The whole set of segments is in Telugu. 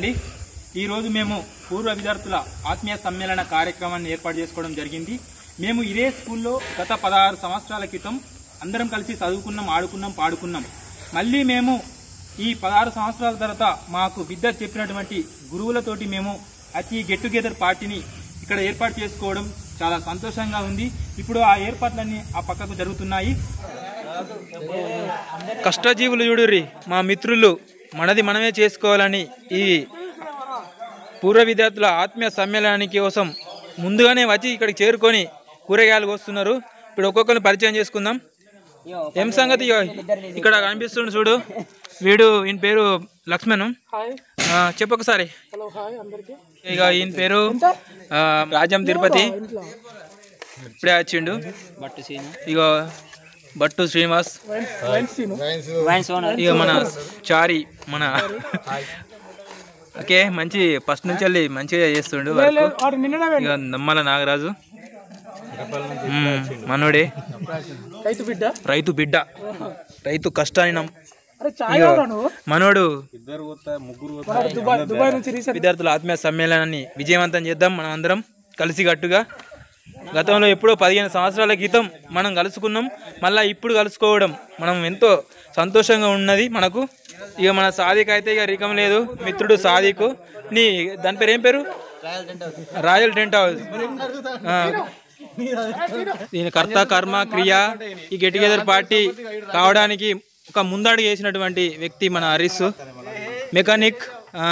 అండి ఈరోజు మేము పూర్వ విద్యార్థుల ఆత్మీయ సమ్మేళన కార్యక్రమాన్ని ఏర్పాటు చేసుకోవడం జరిగింది మేము ఇదే స్కూల్లో గత పదహారు సంవత్సరాల క్రితం అందరం కలిసి చదువుకున్నాం ఆడుకున్నాం పాడుకున్నాం మళ్ళీ మేము ఈ పదహారు సంవత్సరాల తర్వాత మాకు విద్య చెప్పినటువంటి గురువులతోటి మేము అతి గెట్ టుగెదర్ పార్టీని ఇక్కడ ఏర్పాటు చేసుకోవడం చాలా సంతోషంగా ఉంది ఇప్పుడు ఆ ఏర్పాట్లన్నీ ఆ పక్కకు జరుగుతున్నాయి కష్టజీవులు చూడుర్రి మా మిత్రులు మనది మనమే చేసుకోవాలని ఈ పూర్వ విద్యార్థుల ఆత్మీయ సమ్మేళనానికి కోసం ముందుగానే వచ్చి ఇక్కడికి చేరుకొని కూరగాయలు వస్తున్నారు ఇప్పుడు ఒక్కొక్కరిని పరిచయం చేసుకుందాం ఏం సంగతి ఇగో ఇక్కడ కనిపిస్తుండు చూడు వీడు ఈయన పేరు లక్ష్మణ్ ఆ, చెప్పు ఒకసారి ఇక ఈయన పేరు ఆ, రాజం తిరుపతి ఇప్పుడే వచ్చిండు ఇగో బట్టు శ్రీనివాస్ ఇక మన చారి మన ఓకే మంచి ఫస్ట్ నుంచి వెళ్ళి మంచిగా చేస్తుండు వర్క్ ఇక నమ్మల నాగరాజు మ్మ్, మనోడే రైతు బిడ్డ రైతు బిడ్డ రైతు కష్టాన్ని నమ్ అరే చాయ్ ఇగో తాగుతావా నువ్వు మనోడు మన దుబాయ్ దుబాయ్ నుంచి రీసెంట్ విద్యార్థుల ఆత్మీయ సమ్మేళనాన్ని విజయవంతం చేద్దాం మనం అందరం కలిసికట్టుగా గతంలో ఎప్పుడో పదిహేను సంవత్సరాల క్రితం మనం కలుసుకున్నాం మళ్ళీ ఇప్పుడు కలుసుకోవడం మనం ఎంతో సంతోషంగా ఉన్నది మనకు ఇక మన సాదిక్ అయితే ఇక రికం లేదు మిత్రుడు సాదిక్ నీ దాని పేరు ఏం పేరు రాయల్ టెంట్ హౌస్ ఆ. దీని కర్త కర్మ క్రియ ఈ గెట్ టుగెదర్ పార్టీ కావడానికి ఒక ముందడుగు వేసినటువంటి వ్యక్తి మన హరీష్ మెకానిక్ ఆ.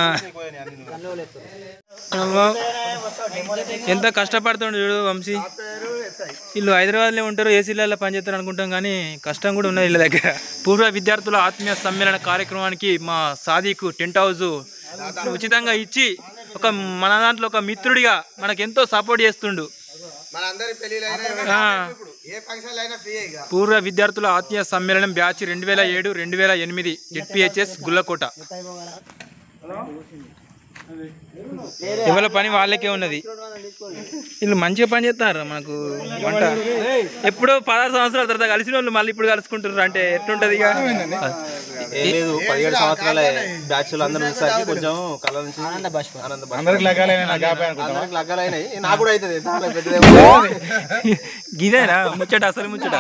అమ్మా. ఎంత కష్టపడుతుండు చూడు వంశీ వీళ్ళు హైదరాబాద్లో ఉంటారు ఏసీలలో పనిచేస్తారు అనుకుంటాం కానీ కష్టం కూడా ఉన్నది వీళ్ళ దగ్గర పూర్వ విద్యార్థుల ఆత్మీయ సమ్మేళన కార్యక్రమానికి మా సాదికు టెంట్ హౌస్ ఉచితంగా ఇచ్చి ఒక మన దాంట్లో ఒక మిత్రుడిగా మనకు ఎంతో సపోర్ట్ చేస్తుండు మనందరి పెళ్ళిళ్ళైనా ఆ. ఏ ఫంక్షన్లు అయినా ఫ్రీ ఇక పూర్వ విద్యార్థుల ఆత్మీయ సమ్మేళనం బ్యాచ్ రెండు వేల ఏడు రెండు వేల ఎనిమిది జెడ్పిహెచ్ఎస్ గుల్లకోట ఎవరి పని వాళ్ళకే ఉన్నది వీళ్ళు మంచిగా పని చేస్తున్నారు మనకు వంట ఎప్పుడో పదహారు సంవత్సరాల తర్వాత కలిసిన వాళ్ళు మళ్ళీ ఇప్పుడు కలుసుకుంటున్నారు అంటే ఎట్లుంటది ఇక ఏం లేదు పదిహేడు సంవత్సరాల బ్యాచ్లు అందరూ చూసాక కొంచెం కళ నుంచి ఆనంద బాష్ప ఆనంద బాష్ప అందరికి లగ్గాలైనా నాకు అందరికి లగ్గాలైనాయి నాకు కూడా అవుతుంది చాలా పెద్దదే గిదేనా ముచ్చట అసలు ముచ్చట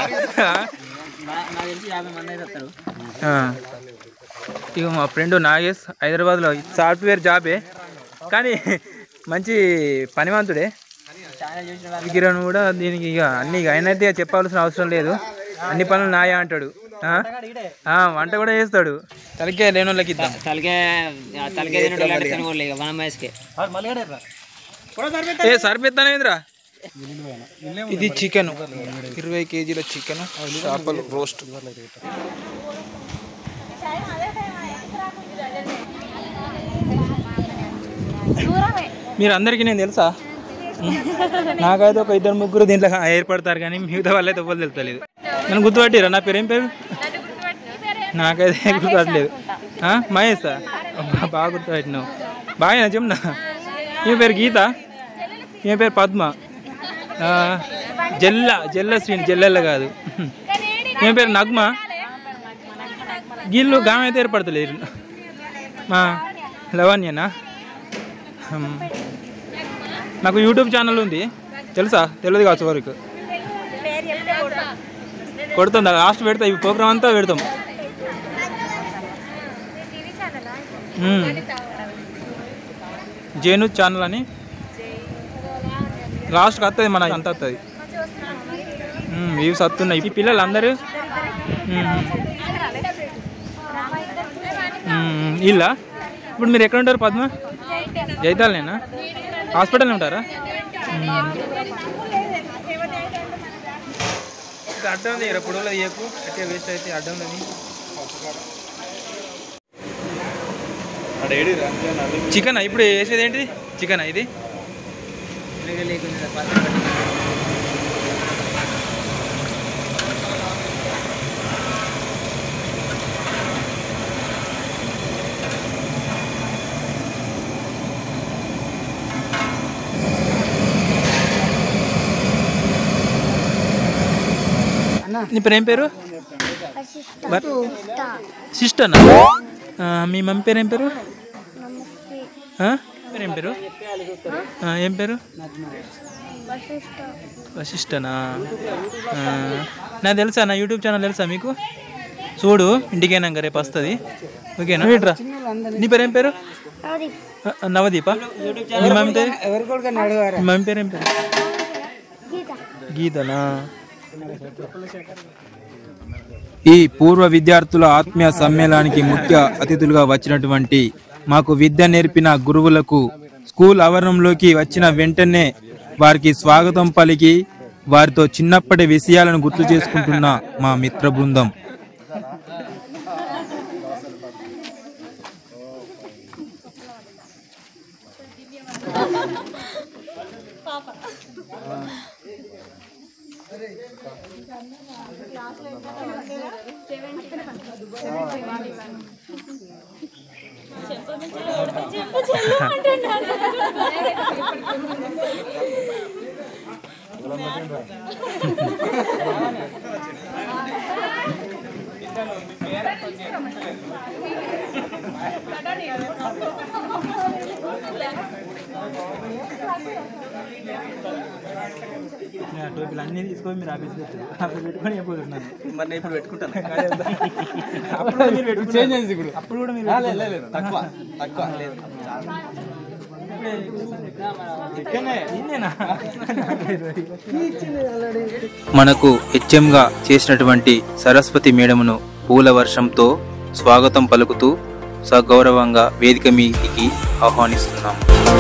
ఆ. ఇక మా ఫ్రెండ్ నాగేష్ హైదరాబాద్లో సాఫ్ట్వేర్ జాబే కానీ మంచి పనివంతుడే కిరణ్ కూడా దీనికి ఇక అన్ని ఇక ఆయనైతే ఇక చెప్పాల్సిన అవసరం లేదు అన్ని పనులు నాయా అంటాడు ఆ? ఆ, వంట కూడా చేస్తాడు తలకే లేని వాళ్ళకి ఇద్దాం తలకే తలకే తినడం తినకూడదు ఇక వనం వయసుకి ఏ సరిపెత్తానేంద్రా ఇది చికెన్ ఇరవై కేజీల చికెన్ చేపలు రోస్ట్ మీరు అందరికీ నేను తెలుసా నాకైతే ఒక ఇద్దరు ముగ్గురు దీంట్లో ఏర్పడతారు కానీ మిగతా వాళ్ళైతే ఎవ్వరు తెలుస్తలేదు నన్ను గుర్తుపట్టిరా నా పేరు ఏం పేరు నాకైతే గుర్తుపట్టలేదు ఆ? మహేషా అబ్బా, బాగా గుర్తుపట్టినావు బాగా చెప్నా ఈ పేరు గీత ఈ పేరు పద్మ ఆ, జల్ల జల్ల శ్రీని జల్లెల్ల కాదు ఈ పేరు నగ్మ గీళ్ళు గామె అయితే ఏర్పడతలేరు మా లవణ్యనా హ్మ్. నాకు యూట్యూబ్ ఛానల్ ఉంది తెలుసా తెలియదు కావచ్చు వరకు కొడుతుందా లాస్ట్ పెడతా ఈ ప్రోగ్రామ్ అంతా పెడతాం మ్మ్. జేను ఛానల్ అని లాస్ట్కి వస్తుంది మన అంత వస్తుంది వ్యూస్ వస్తున్నాయి ఈ పిల్లలు అందరూ ఇల్లా ఇప్పుడు మీరు ఎక్కడ ఉంటారు పద్మ జైతాల్నేనా హాస్పిటల్ ఉంటారా మ్మ్. ఇది అడ్డం ఉంది ఇక్కడ పొడవులో చేయకు అట్టే వేస్ట్ అయితే అడ్డం ఉంది చికెన్ ఇప్పుడు వేసేది ఏంటి చికెన్ ఇది నీ పేరు ఏం పేరు సిస్టర్ మీ మమ్మీ పేరు ఏం పేరు ఆ? పేరు ఏం పేరు ఆ, ఏం పేరు వశిష్ఠనా ఆ, నాకు తెలుసా నా యూట్యూబ్ ఛానల్ తెలుసా మీకు చూడు ఇంటికైనాక రేపు వస్తుంది ఓకేనా వీట్రా నీ పేరు ఏం పేరు ఆ, ఆ, నవదీప నీ మమ్మీ పేరు మీ మమ్మీ పేరు ఏం పేరు గీతనా ఈ పూర్వ విద్యార్థుల ఆత్మీయ సమ్మేళనానికి ముఖ్య అతిథులుగా వచ్చినటువంటి మాకు విద్య నేర్పిన గురువులకు స్కూల్ ఆవరణంలోకి వచ్చిన వెంటనే వారికి స్వాగతం పలికి వారితో చిన్నప్పటి విషయాలను గుర్తు చేసుకుంటున్న మా మిత్ర బృందం టోపీలు అన్ని తీసుకొని మీరు ఆఫీస్ అప్పుడు పెట్టుకొని అయిపోతున్నాను మరి నేను ఇప్పుడు పెట్టుకుంటాను అప్పుడు మీరు పెట్టుకున్నారు ఇప్పుడు అప్పుడు కూడా మీరు లేదు తక్కువ తక్కువ లేదు మనకు హెచ్ఎంగా చేసినటువంటి సరస్వతి మేడమును పూల వర్షంతో స్వాగతం పలుకుతూ సగౌరవంగా వేదిక మీదికి ఆహ్వానిస్తున్నాం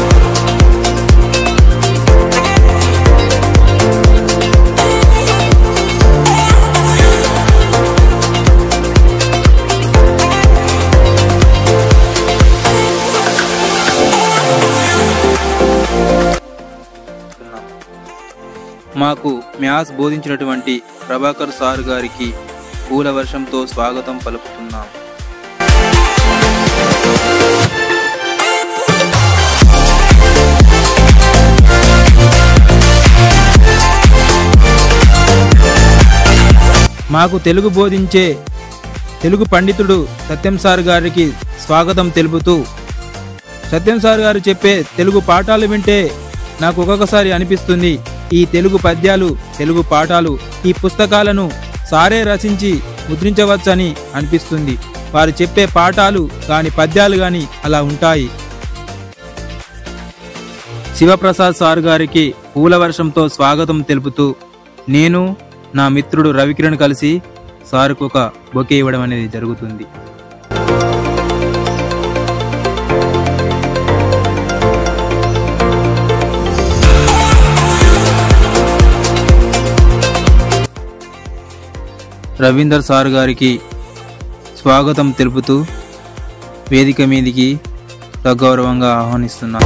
మాకు మ్యాథ్స్ బోధించినటువంటి ప్రభాకర్ సార్ గారికి పూల వర్షంతో స్వాగతం పలుకుతున్నాం మాకు తెలుగు బోధించే తెలుగు పండితుడు సత్యం సార్ గారికి స్వాగతం తెలుపుతూ సత్యం సార్ గారు చెప్పే తెలుగు పాఠాలు వింటే నాకు ఒక్కొక్కసారి అనిపిస్తుంది ఈ తెలుగు పద్యాలు తెలుగు పాఠాలు ఈ పుస్తకాలను సారే రచించి ముద్రించవచ్చని అనిపిస్తుంది వారు చెప్పే పాఠాలు కాని పద్యాలు గాని అలా ఉంటాయి శివప్రసాద్ సార్ గారికి పూల వర్షంతో స్వాగతం తెలుపుతూ నేను నా మిత్రుడు రవికిరణ్ కలిసి సార్కు ఒక బొకే ఇవ్వడం అనేది జరుగుతుంది రవీందర్ సార్ గారికి స్వాగతం తెలుపుతూ వేదిక మీదికి సగౌరవంగా ఆహ్వానిస్తున్నాం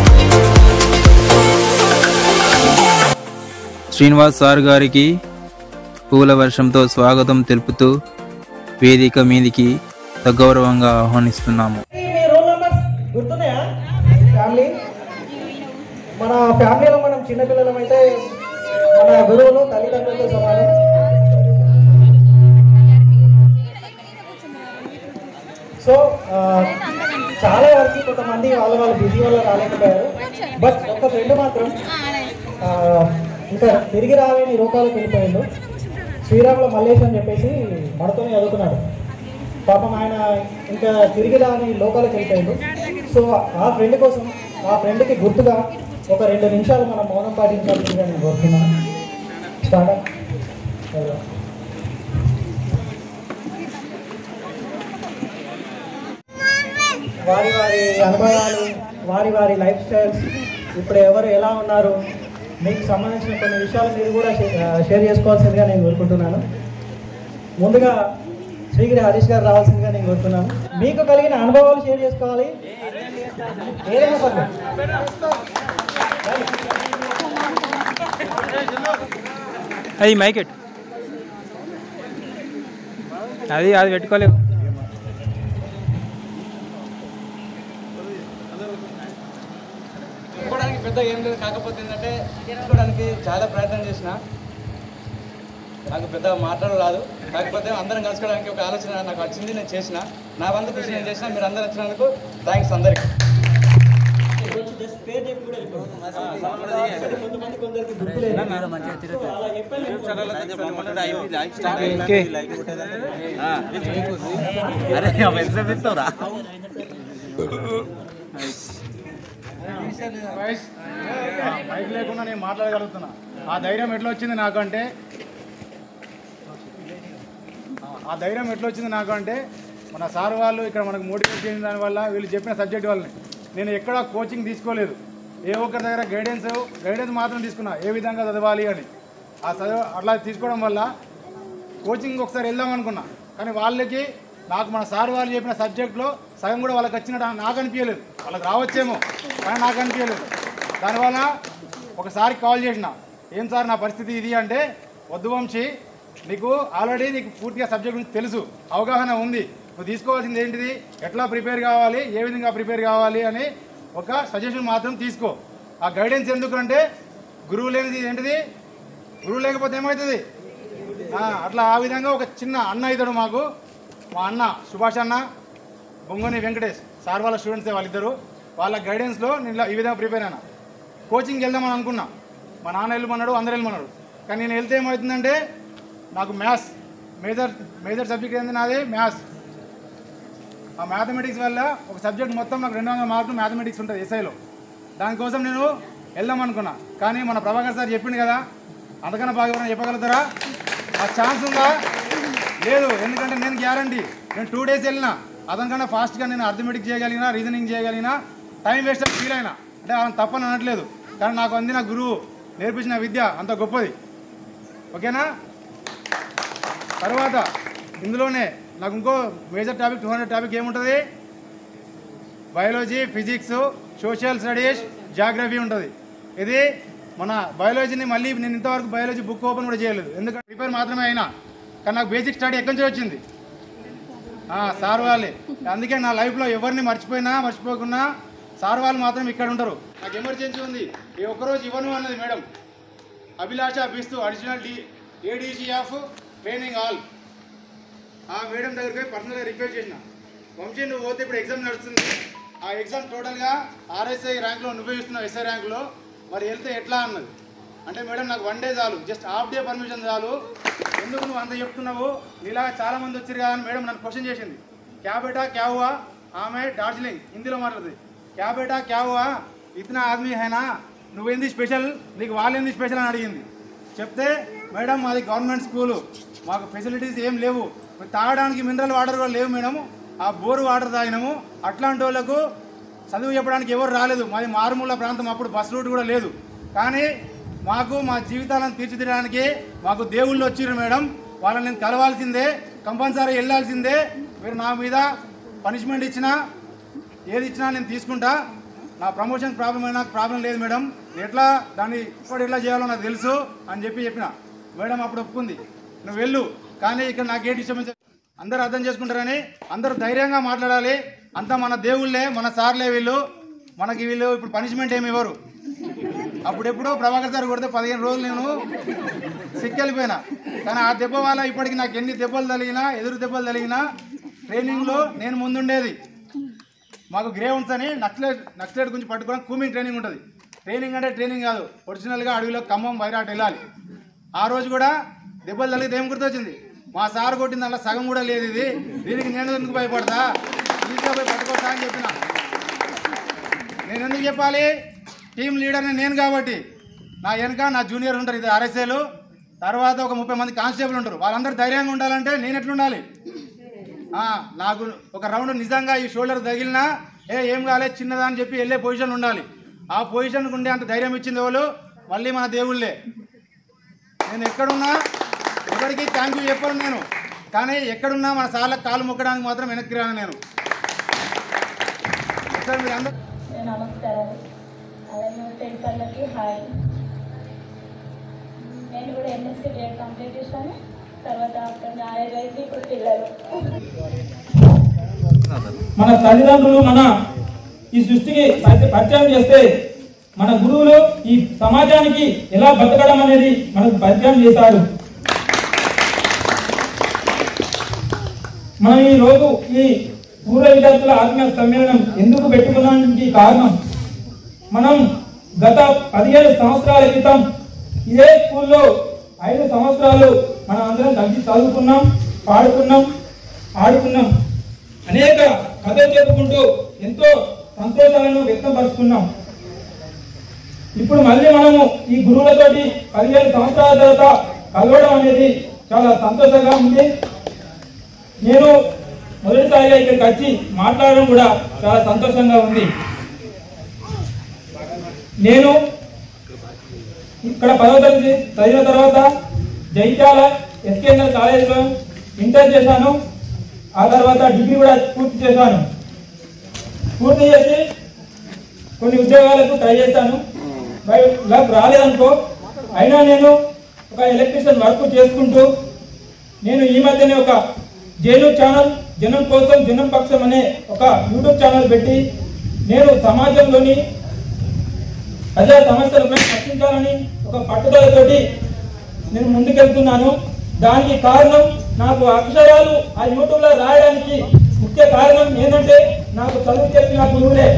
శ్రీనివాస్ సార్ గారికి పూల వర్షంతో స్వాగతం తెలుపుతూ వేదిక మీదికి సగౌరవంగా ఆహ్వానిస్తున్నాము మీ రోల్ నెంబర్స్ గుర్తున్నాయా ఫ్యామిలీ మన ఫ్యామిలీలో మనం చిన్నపిల్లలం అయితే మన గురువులు తల్లిదండ్రులతో సమానం సో ఆ, చాలా వరకు కొంతమంది వాళ్ళ వాళ్ళ బిజీ వల్ల రాలేకపోయారు బట్ ఒక ఫ్రెండ్ మాత్రం ఆ, ఇంకా తిరిగి రాలేని రూపాలకు వెళ్ళిపోయిండు శ్రీరాముల మల్లేష్ అని చెప్పేసి మనతోనే చదువుకున్నాడు పాపం ఆయన ఇంకా తిరిగి రాని లోకాలకు వెళ్ళిపోయిండు సో ఆ ఫ్రెండ్ కోసం ఆ ఫ్రెండ్కి గుర్తుగా ఒక రెండు నిమిషాలు మనం మౌనం పాటించాల్సిందిగా నేను కోరుతున్నాను స్టార్ట్ వారి వారి అనుభవాలు వారి వారి లైఫ్ స్టైల్స్ ఇప్పుడు ఎవరు ఎలా ఉన్నారు మీకు సంబంధించిన కొన్ని విషయాలు మీరు కూడా షే- ఆ, షేర్ చేసుకోవాల్సిందిగా నేను కోరుకుంటున్నాను ముందుగా శ్రీగిరి హరీష్ గారు రావాల్సిందిగా నేను కోరుతున్నాను మీకు కలిగిన అనుభవాలు షేర్ చేసుకోవాలి ఏదైనా పర్లేదు అది మైకెట్ అది అది పెట్టుకోలేవు చెప్పుకోవడానికి పెద్ద ఏం లేదు కాకపోతే ఏంటంటే చెప్పుకోవడానికి చాలా ప్రయత్నం చేసిన నాకు పెద్ద మాట్లాడడం రాదు కాకపోతే అందరం కలుసుకోవడానికి ఒక ఆలోచన నాకు వచ్చింది నేను చేసిన నా వంతు కృషి నేను చేసిన మీరు అందరు వచ్చినందుకు థ్యాంక్స్ అందరికీ పేరు చెప్పి కూడా వెళ్ళిపోవాలి కొంతమంది కొందరికి గుర్తులేదు సో అలా మైక్ లేకుండా నేను మాట్లాడగలుగుతున్నా ఆ ధైర్యం ఎట్లా వచ్చింది నాకు అంటే ఆ ధైర్యం ఎట్లా వచ్చింది నాకు అంటే మన సార్ వాళ్ళు ఇక్కడ మనకు మోటివేట్ చేసిన దానివల్ల వీళ్ళు చెప్పిన సబ్జెక్ట్ వాళ్ళని నేను ఎక్కడ కోచింగ్ తీసుకోలేదు ఏ ఒక్కరి దగ్గర గైడెన్స్ గైడెన్స్ మాత్రం తీసుకున్నా ఏ విధంగా చదవాలి అని ఆ చదువు అట్లా తీసుకోవడం వల్ల కోచింగ్ ఒకసారి వెళ్దాం అనుకున్నా కానీ వాళ్ళకి నాకు మన సార్ వాళ్ళు చెప్పిన సబ్జెక్ట్లో సగం కూడా వాళ్ళకి వచ్చినట్టు నాకు అనిపించలేదు వాళ్ళకి రావచ్చేమో కానీ నాకు అనిపించలేదు దానివల్ల ఒకసారి కాల్ చేసిన ఏం సార్ నా పరిస్థితి ఇది అంటే వద్దు వంశీ నీకు ఆల్రెడీ నీకు పూర్తిగా సబ్జెక్ట్ గురించి తెలుసు అవగాహన ఉంది నువ్వు తీసుకోవాల్సింది ఏంటిది ఎట్లా ప్రిపేర్ కావాలి ఏ విధంగా ప్రిపేర్ కావాలి అని ఒక సజెషన్ మాత్రం తీసుకో ఆ గైడెన్స్ ఎందుకంటే గురువు లేనిది ఏంటిది గురువు లేకపోతే ఏమవుతుంది ఆ, అట్లా ఆ విధంగా ఒక చిన్న అన్న ఇతడు మాకు మా అన్న సుభాష్ అన్న బొంగోని వెంకటేష్ సార్ వాళ్ళ స్టూడెంట్సే వాళ్ళిద్దరు వాళ్ళ గైడెన్స్లో నేను ఇలా ఈ విధంగా ప్రిపేర్ అయినా కోచింగ్ వెళ్దామని అనుకున్నా మా నాన్న వెళ్ళమన్నాడు అందరు వెళ్ళమన్నాడు కానీ నేను వెళ్తే ఏమవుతుందంటే నాకు మ్యాథ్స్ మేజర్ మేజర్ సబ్జెక్ట్ ఏంది నాది మ్యాథ్స్ ఆ మ్యాథమెటిక్స్ వల్ల ఒక సబ్జెక్ట్ మొత్తం నాకు రెండు వందల మార్కులు మ్యాథమెటిక్స్ ఉంటుంది ఎస్ఐలో దానికోసం నేను వెళ్దాం అనుకున్నా కానీ మన ప్రభాకర్ సార్ చెప్పిండు కదా అంతకన్నా బాగా ఎవరైనా చెప్పగలుగుతారా ఆ ఛాన్స్ ఉందా లేదు ఎందుకంటే నేను గ్యారంటీ నేను టూ డేస్ వెళ్ళినా అతనికన్నా ఫాస్ట్గా నేను అర్థమెటిక్ చేయగలిగినా రీజనింగ్ చేయగలిగినా టైం వేస్ట్ అని ఫీల్ అయినా అంటే ఆయన తప్పని అనట్లేదు కానీ నాకు అందిన గురువు నేర్పించిన విద్య అంత గొప్పది ఓకేనా తర్వాత ఇందులోనే నాకు ఇంకో major topic two hundred topic ఏముంటుంది biology physics social studies geography ఉంటుంది ఇది మన బయాలజీని మళ్ళీ నేను ఇంతవరకు బయాలజీ బుక్ ఓపెన్ కూడా చేయలేదు ఎందుకంటే ప్రిపేర్ మాత్రమే అయినా కానీ నాకు బేసిక్ స్టడీ ఎక్కడి నుంచి వచ్చింది ఆ, సార్ వాళ్ళే అందుకే నా లైఫ్లో ఎవరిని మర్చిపోయినా మర్చిపోకున్నా సార్ వాళ్ళు మాత్రం ఇక్కడ ఉంటారు నాకు ఎమర్జెన్సీ ఉంది ఈ ఒక్కరోజు ఇవ్వను అన్నది madam Abhilasha Bisht additional D ADC of training all ఆ మేడం దగ్గరికి పోయి పర్సనల్గా రిక్వెస్ట్ చేసిన వంశీ నువ్వు పోతే ఇప్పుడు ఎగ్జామ్ నడుస్తుంది ఆ ఎగ్జామ్ టోటల్గా ఆర్ఎస్ఐ ర్యాంక్లో నువ్వే ఇస్తున్నావు ఎస్ఐ ర్యాంక్లో మరి వెళ్తే ఎట్లా అన్నది అంటే మేడం నాకు వన్ డే చాలు జస్ట్ హాఫ్ డే పర్మిషన్ చాలు ఎందుకు నువ్వు అంత చెప్తున్నావు నీలాగా చాలా మంది వచ్చారు కదా అని మేడం నన్ను క్వశ్చన్ చేసింది క్యా బేటా క్యా హువా ఆమె డార్జిలింగ్ హిందీలో మాట్లాడుతుంది క్యా బేటా క్యా హువా ఇతనా ఆద్మీ హైనా నువ్వేంది స్పెషల్ నీకు వాళ్ళేంది స్పెషల్ అని అడిగింది చెప్తే మేడం మాది గవర్నమెంట్ స్కూలు మాకు ఫెసిలిటీస్ ఏం లేవు తాగడానికి మినరల్ వాటర్ కూడా లేవు మేడం ఆ బోరు వాటర్ తాగినాము అట్లాంటి వాళ్ళకు చదువు చెప్పడానికి ఎవరు రాలేదు మాది మారుమూల ప్రాంతం అప్పుడు బస్ రూట్ కూడా లేదు కానీ మాకు మా జీవితాలను తీర్చిదిద్దడానికి మాకు దేవుళ్ళు వచ్చిర్రు మేడం వాళ్ళని నేను కలవాల్సిందే కంపల్సరీ వెళ్ళాల్సిందే మీరు నా మీద పనిష్మెంట్ ఇచ్చినా ఏది ఇచ్చినా నేను తీసుకుంటా నా ప్రమోషన్ ప్రాబ్లం అయినా నాకు ప్రాబ్లం లేదు మేడం ఎట్లా దాన్ని ఇప్పుడు ఎట్లా చేయాలో నాకు తెలుసు అని చెప్పి చెప్పిన మేడం అప్పుడు ఒప్పుకుంది నువ్వు వెళ్ళు కానీ ఇక్కడ నాకు ఏ డిస్టర్బెన్స్ అందరూ అర్థం చేసుకుంటారని అందరూ ధైర్యంగా మాట్లాడాలి అంతా మన దేవుళ్ళే మన సార్లే వీళ్ళు మనకి వీళ్ళు ఇప్పుడు పనిష్మెంట్ ఏమి ఇవ్వరు అప్పుడెప్పుడు ప్రభాకర్ సార్ కొడితే పదిహేను రోజులు నేను సిక్కెళ్ళిపోయినా కానీ ఆ దెబ్బ వల్ల ఇప్పటికి నాకు ఎన్ని దెబ్బలు తగిలినా ఎదురు దెబ్బలు తగిలినా ట్రైనింగ్లో నేను ముందుండేది మాకు గ్రేవుండ్స్ అని నక్సలైట్ నక్సలైట్ గురించి పట్టుకోవడం కూమింగ్ ట్రైనింగ్ ఉంటుంది ట్రైనింగ్ అంటే ట్రైనింగ్ కాదు ఒరిజినల్గా అడవిలో ఖమ్మం వైరాట్ వెళ్ళాలి ఆ రోజు కూడా దెబ్బలు తగిలితే ఏం గుర్తొచ్చింది మా సార్ కొట్టింది అలా సగం కూడా లేదు ఇది దీనికి నేను ఎందుకు భయపడతా ఈజీగా పోయి పట్టుకోతా అని చెప్పిన నేను ఎందుకు చెప్పాలి టీం లీడర్ని నేను కాబట్టి నా వెనక నా జూనియర్ ఉంటారు ఇది ఆర్ఎస్ఏలు తర్వాత ఒక ముప్పై మంది కానిస్టేబుల్ ఉంటారు వాళ్ళందరూ ధైర్యంగా ఉండాలంటే నేను ఎట్లుండాలి ఆ, నాకు ఒక రౌండ్ నిజంగా ఈ షోల్డర్ తగిలినా ఏ ఏం కాలేదు చిన్నదా అని చెప్పి వెళ్ళే పొజిషన్ ఉండాలి ఆ పొజిషన్కి ఉండే అంత ధైర్యం ఇచ్చింది వాళ్ళు మళ్ళీ మన దేవుళ్ళే నేను ఎక్కడున్నా ఎవరికి థ్యాంక్ యూ చెప్పను నేను కానీ ఎక్కడున్నా మన సార్లకు కాలు మొక్కడానికి మాత్రం వెనక్కి రాను నేను సార్ మీరు అందరూ నమస్కారాలు అలాగే ఫ్రెండ్స్ వాళ్ళకి హాయ్ నేను కూడా ఎంఎస్సీ డేట్ కంప్లీట్ చేశాను తర్వాత అక్కడ మ్యారేజ్ అయింది ఇప్పుడు పిల్లలు మన తల్లిదండ్రులు మన ఈ సృష్టికి పరిచ- పరిచయం చేస్తే మన గురువులు ఈ సమాజానికి ఎలా బతకడం అనేది మనకు పరిచయం చేశారు మనం ఈ రోజు ఈ పూర్వ విద్యార్థుల ఆత్మీయ సమ్మేళనం ఎందుకు పెట్టుకోవడానికి కారణం మనం గత పదిహేను సంవత్సరాల క్రితం ఇదే స్కూల్లో ఐదు సంవత్సరాలు మనం అందరం కలిసి చదువుకున్నాం పాడుకున్నాం ఆడుకున్నాం అనేక కథలు చెప్పుకుంటూ ఎంతో సంతోషాలను వ్యక్తపరుచుకున్నాం ఇప్పుడు మళ్ళీ మనము ఈ గురువులతోటి పదిహేను సంవత్సరాల తర్వాత కలవడం అనేది చాలా సంతోషంగా ఉంది నేను మొదటిసారిగా ఇక్కడికి వచ్చి మాట్లాడడం కూడా చాలా సంతోషంగా ఉంది నేను ఇక్కడ పదవ తరగతి చదివిన తర్వాత జైత్యాల ఎస్కేఎన్ఎల్ కాలేజీలో ఇంటర్ చేశాను ఆ తర్వాత డిగ్రీ కూడా పూర్తి చేశాను పూర్తి చేసి కొన్ని ఉద్యోగాలకు ట్రై చేశాను లక్ రాలేదనుకో అయినా నేను ఒక ఎలక్ట్రీషియన్ వర్క్ చేసుకుంటూ నేను ఈ మధ్యనే ఒక జేను ఛానల్ జనం కోసం జనం పక్షం అనే ఒక యూట్యూబ్ ఛానల్ పెట్టి నేను సమాజంలోని ప్రజా సమస్యలపై చర్చించాలని ఒక పట్టుదలతోటి నేను ముందుకెళ్తున్నాను దానికి కారణం నాకు అక్షరాలు ఆ యూట్యూబ్లో రాయడానికి ముఖ్య కారణం ఏంటంటే నాకు చదువు చెప్పిన గురువులే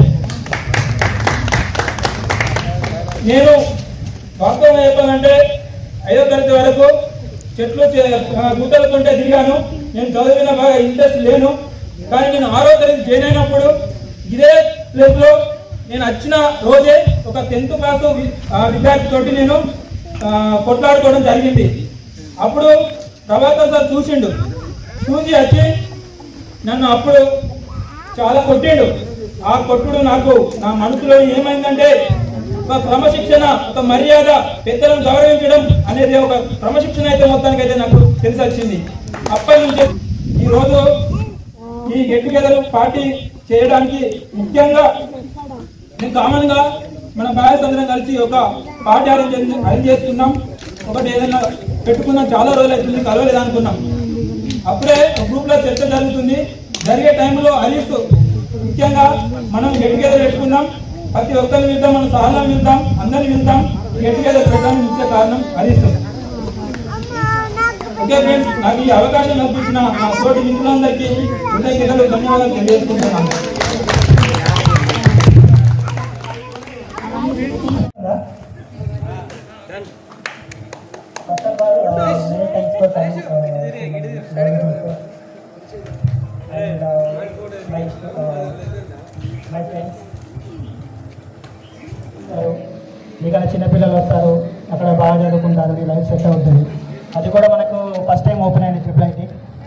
నేను వాస్తవంగా చెప్పాలంటే ఐదో తరగతి వరకు చెట్లు గుట్టలు కొంటే తిరిగాను నేను చదివిన బాగా ఇంట్రెస్ట్ లేను కానీ నేను ఆరో తరగతి జాయిన్ అయినప్పుడు ఇదే ప్లేస్ లో నేను వచ్చిన రోజే ఒక టెన్త్ క్లాస్ విద్యార్థి తోటి నేను ఆ, కొట్లాడుకోవడం జరిగింది అప్పుడు ప్రభాకర్ సార్ చూసిండు చూసి వచ్చి నన్ను అప్పుడు చాలా కొట్టిండు ఆ కొట్టుడు నాకు నా మనసులో ఏమైందంటే ఒక క్రమశిక్షణ ఒక మర్యాద పెద్దలను గౌరవించడం అనేది ఒక క్రమశిక్షణ అయితే మొత్తానికి అయితే నాకు తెలిసి వచ్చింది అప్పటి నుంచి ఈ రోజు ఈ గెట్ టుగెదర్ పార్టీ చేయడానికి ముఖ్యంగా మేము కామన్ గా మన బాయ్స్ అందరం కలిసి ఒక పార్టీ అరేంజ్ చేసి- అరేంజ్ చేసుకున్నాం ఒకటి ఏదైనా పెట్టుకున్నాం చాలా రోజులు అవుతుంది కలవలేదు అనుకున్నాం అప్పుడే ఒక గ్రూప్ లో చర్చ జరుగుతుంది జరిగే టైంలో హరీష్ ముఖ్యంగా మనం గెట్ టుగెదర్ పెట్టుకున్నాం ప్రతి ఒక్కరిని వింటాం మనం సహనం వింటాం అందరిని వింటాం గెట్ టుగెదర్ పెట్టడానికి ముఖ్య కారణం హరీష్ ఓకే ఫ్రెండ్స్ నాకు ఈ అవకాశం కల్పించిన నా తోటి మిత్రులందరికీ కృతజ్ఞతలు ధన్యవాదాలు తెలియజేసుకుంటున్నాను First of all, uh, many thanks for time. Uh, and uh, my uh, my friends. వస్తారు. ఇక్కడ చిన్నపిల్లలు వస్తారు అక్కడ బాగా చదువుకుంటారు మీ లైఫ్ సెట్ అవుతుంది అది కూడా మనకు ఫస్ట్ టైం ఓపెన్ అయింది ట్రిపుల్ ఐటీ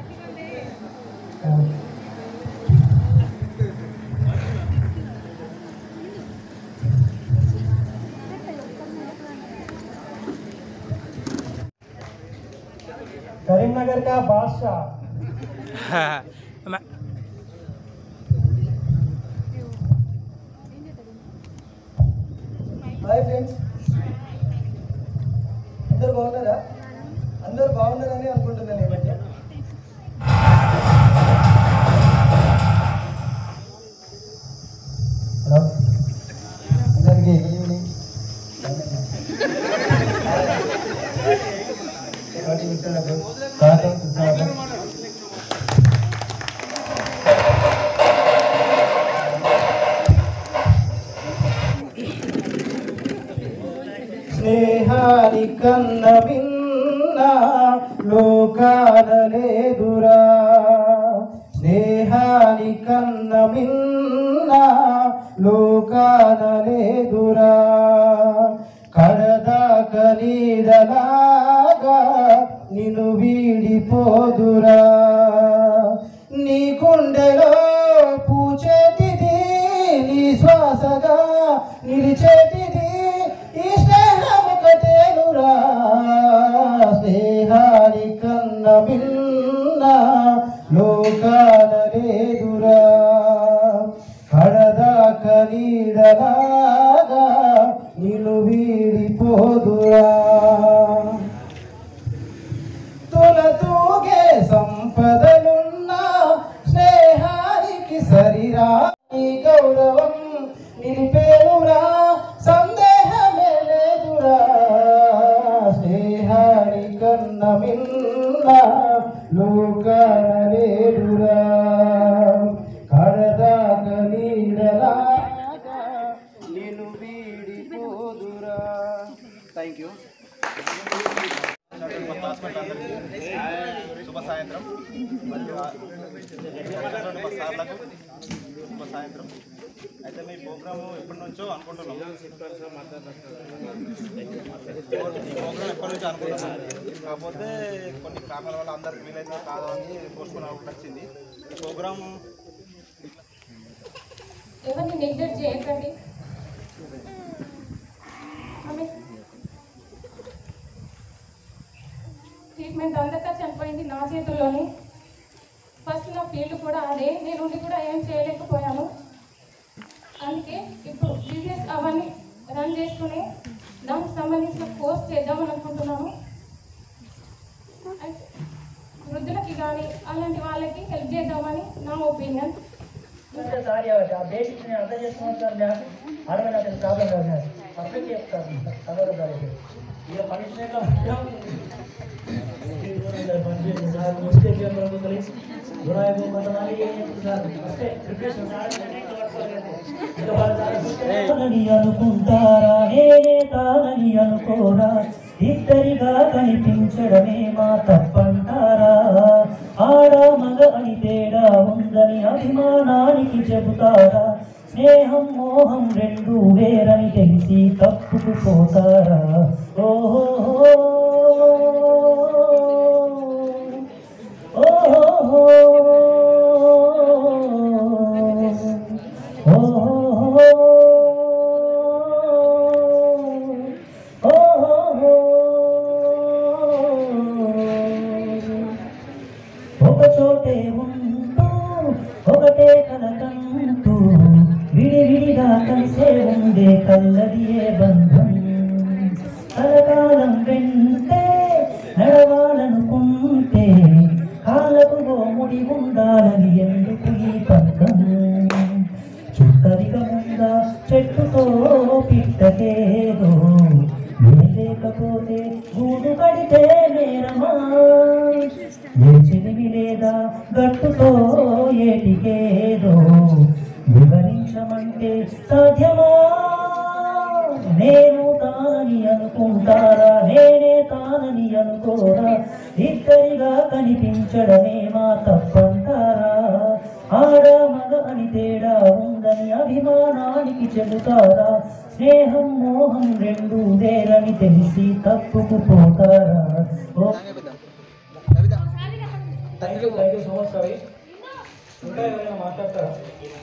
करीमनगर का बादशाह హాయ్ ఫ్రెండ్స్ అందరు బాగున్నారా అందరు బాగున్నారని అనుకుంటున్నాను ఈ మధ్య హలో అందరికీ గుడ్ ఈవినింగ్ తోటి మిత్రులకు స్వాగతం సుస్వాగతం స్నేహాని కన్న విన్న లోకాన లేదురా స్నేహాని కన్న విన్న లోకాన లేదురా కడదాక నీడలాగా నిన్ను వీడిపోదురా నీ గుండెలో పూచేటిది నీ శ్వాసగా నిలిచేటిది ఈ స్నేహం ఒకటేనురా స్నేహాని కన్న మిన్న లోకాల లేదురా కడదాక నీడలాగా నిన్ను వీడిపోదురా తుల తూగే సంపదలున్నా స్నేహానికి సరిరా నీ గౌరవం నిలిపేనురా సందేహమే లేదురా స్నేహాని కన్న మిన్న లోకాన లేదురా మా సార్లకు శుభ సాయంత్రం అయితే మీ ప్రోగ్రాము ఎప్పటి నుంచో అనుకుంటున్నాం ఈ ప్రోగ్రామ్ ఎప్పటి నుంచో అనుకుంటున్నాం కాకపోతే కొన్ని కారణాల వల్ల అందరికి వీలైతే కాదు అని పోస్ట్పోన్ అవ్వడం వచ్చింది ఈ ప్రోగ్రాము ఎవరిని నెగ్లెక్ట్ చేయకండి ఆమె ట్రీట్మెంట్ అందక చనిపోయింది నా చేతుల్లోనే ఫస్ట్ నా ఫీల్డ్ కూడా అదే నేను ఉండి కూడా ఏం చేయలేకపోయాను అందుకే ఇప్పుడు బిజినెస్ అవన్నీ రన్ చేసుకుని దానికి సంబంధించిన కోర్స్ చేద్దామని అనుకుంటున్నాను అయితే వృద్ధులకి కానీ అలాంటి వాళ్ళకి హెల్ప్ చేద్దామని నా ఒపీనియన్ సారీ ఆ బేసిక్స్ నేను అర్థం చేసుకున్నాను సార్ మ్యాథ్స్ అడగని అతని ప్రాబ్లం కాదు మ్యాథ్స్ పర్ఫెక్ట్ చెప్తాను చదవడం కాదు ఇక పనిష్మెంట్లో మిస్టేక్ కలిసి గుణాయి కొంతమంది ఏం చెప్తున్నారు అంటే ప్రిపరేషన్ అనుకుంటారా నేనే తానని అనుకోరా ఇద్దరిగా కనిపించడమే మా తప్పంటారా ఆడ మగ అని తేడా ఉందని అభిమానానికి చెబుతారా స్నేహం మోహం రెండు వేరని తెలిసి తప్పుకు పోతారా ఓహో ఓహో ఒక చోటే ఉంటూ ఒకటే కలకంటూ విడివిడిగా కలిసే ఉండే కల్లది ఏ బంధం కలకాలం వెంటే నడవాలనుకుంటే కాళ్ళకు గోముడి ఉండాలని ఎందుకు ఈ పక్కం చుట్టరిక ముందా చెట్టుతో పిట్టకేదో లేకపోతే గూడు కడితే నేరమా ఏ చెలిమి లేదా గట్టుతో ఏటికేదో వివరించమంటే సాధ్యమా నేను తానని అనుకుంటారా నేనే తానని అనుకోరా ఇద్దరిగా కనిపించడమే మా తప్పంటారా ఆడ మగ అని తేడా ఉందని అభిమానానికి చెబుతారా స్నేహం మోహం రెండు వేరని తెలిసి తప్పుకు పోతారా ఓ thank you thank you so much Ravi ఇంకా ఎవరైనా మాట్లాడతారా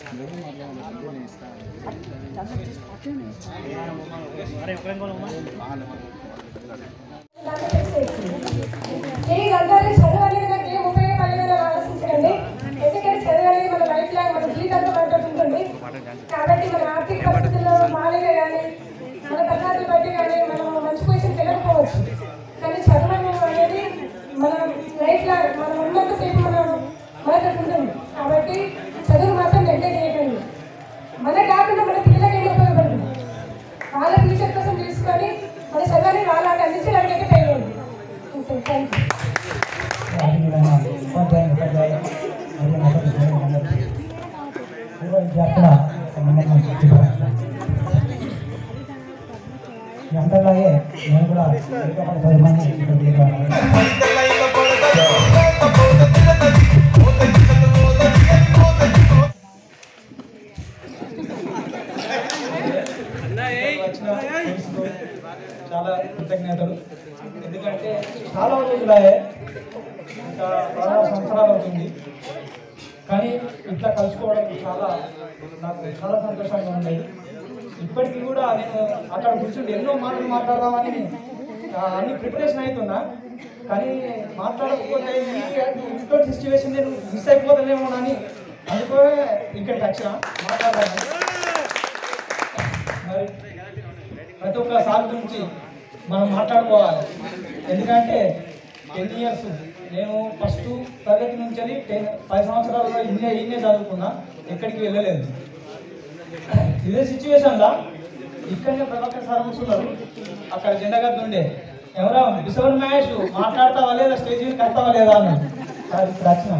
ఈ రంగాన్ని చదువు అనేది నాకు ఏం ఉపయోగపడలేదని ఆలోచించండి ఎందుకంటే చదువు అనేది మన లైఫ్ లాంగ్ మన జీవితంతో పడుతుంటుంది కాబట్టి మన ఆర్థిక పరిస్థితుల్లో మామూలుగా కానీ మన తల్లాదులు బట్టి కానీ మనం మంచి పొజిషన్ తెలియకపోవచ్చు కానీ చదువు అనేది మన లైఫ్ లాంగ్ మనం ఉన్నంతసేపు మనం మనతో ఉంటుంది కాబట్టి చదువు మాత్రం నెగ్లెక్ట్ చేయకండి మన కాకుండా మన పిల్లలకి ఏం ఉపయోగపడుతుంది వాళ్ళ ఫ్యూచర్ కోసం తీసుకొని మన చదువుని వాళ్ళకి అందించడానికి అయితే ట్రై చేయండి ఓకే థ్యాంక్ యూ ఉపాధ్యాయులు ఉపాధ్యాయులు మరియు మత విద్యార్థులందరికీ పూర్వ విద్యార్థుల సంబంధం శుభాకాంక్షలు. మీ అందరిలాగే నేను కూడా ఏకపడి పది మంది ఇక్కడికి రావాలి. వచ్చిన ఫ్రెండ్స్కు చాలా కృతజ్ఞతలు ఎందుకంటే చాలా రోజులే ఇంకా పదహారు సంవత్సరాలు అవుతుంది కానీ ఇట్లా కలుసుకోవడం చాలా నాకు చాలా సంతోషంగా ఉండేది ఇప్పటికీ కూడా నేను అక్కడ కూర్చుండి ఎన్నో మాటలు మాట్లాడదామని ఆ, అన్ని ప్రిపరేషన్ అవుతున్నా కానీ మాట్లాడకపోతే ఈ ఇంట్లో సిచ్యువేషన్ నేను మిస్ అయిపోతానేమో అని అందుకే ఇక్కడికి వచ్చిన మాట్లాడాలని మరి ప్రతి ఒక్క సార్ గురించి మనం మాట్లాడుకోవాలి ఎందుకంటే టెన్ ఇయర్స్ నేను ఫస్ట్ తరగతి నుంచి టెన్ పది సంవత్సరాలుగా ఇన్నే ఇన్నే చదువుకున్నా ఎక్కడికి వెళ్ళలేదు ఇదే సిచ్యువేషన్లో ఇక్కడనే ప్రభాకర్ సార్ కూర్చున్నారు అక్కడ జెండగద్దు ఉండే ఎవరో బిసవర్ మహేష్ మాట్లాడతావా లేదా స్టేజ్ మీద కడతావా లేదా అని సార్ ఇప్పుడు వచ్చిన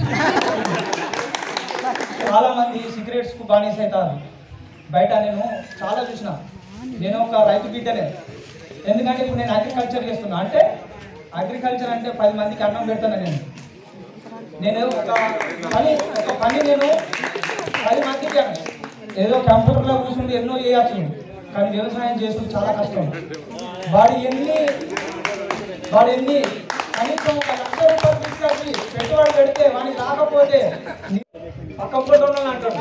చాలా మంది సిగరెట్స్ కు బానిస అవుతారు బయట నేను చాలా చూసిన నేను ఒక రైతు బిడ్డనే ఎందుకంటే ఇప్పుడు నేను అగ్రికల్చర్ చేస్తున్నా అంటే అగ్రికల్చర్ అంటే పది మందికి అన్నం పెడతాను నేను నేను ఒక పని ఒక పని నేను పది మందికి అను. ఏదో కంప్యూటర్లో కూర్చుండి ఎన్నో చేయొచ్చు కానీ వ్యవసాయం చేసుకుంటే చాలా కష్టం వాడు ఎన్ని వాడు ఎన్ని కనీసం ఒక లక్ష రూపాయలు తీసుకొచ్చి పెట్టుబడి పెడితే వానికి రాకపోతే నీ పక్క ఫోటోలో అంటాడు